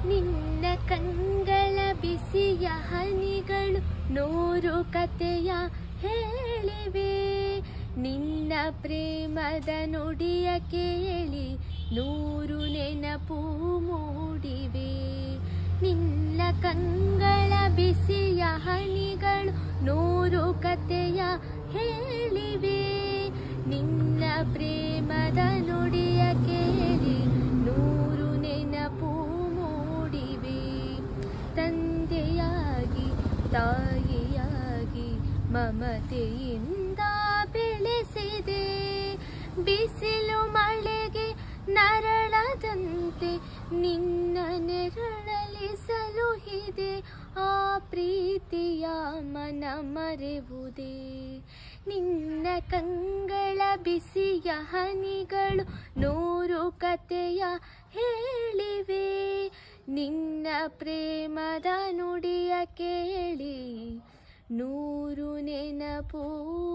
ನಿನ್ನ ಕಂಗಳ ಬಿಸಿಯ ಹನಿಗಳು ನೂರು ಕತೆಯ ಹೇಳಿವೆ ನಿನ್ನ ಪ್ರೇಮದ ನುಡಿಯ ಕೇಳಿ ನೂರು ನೆನಪು ಮೂಡಿವೆ ನಿನ್ನ ಕಂಗಳ ಬಿಸಿಯ ಹನಿಗಳು ನೂರು ಕತೆಯ ಹೇಳಿವೆ ನಿನ್ನ ಪ್ರೇಮದ ನುಡಿಯ ಕೇಳಿ ನೂರು ನೆನಪು ಮೂಡಿವೆ ತಂದೆಯಾಗಿ ತಾಯಿಯಾಗಿ ಮಮತೆಯಿಂದ ಬೆಳೆಸಿದೆ ಬಿಸಿಲು ಮಳೆಗೆ ನರಳದಂತೆ ನಿನ್ನ ನೆರಳಲಿ ಸಲುಹಿದೆ ಆ ಪ್ರೀತಿಯ ಮನ ಮರೆವುದೇ ನಿನ್ನ ಕಂಗಳ ಬಿಸಿಯ ಹನಿಗಳು ನೂರು ಕತೆಯ ಹೇಳಿವೆ ನಿನ್ನ ಪ್ರೇಮದ ನುಡಿಯ ಕೇಳಿ ನೂರು ನೆನಪು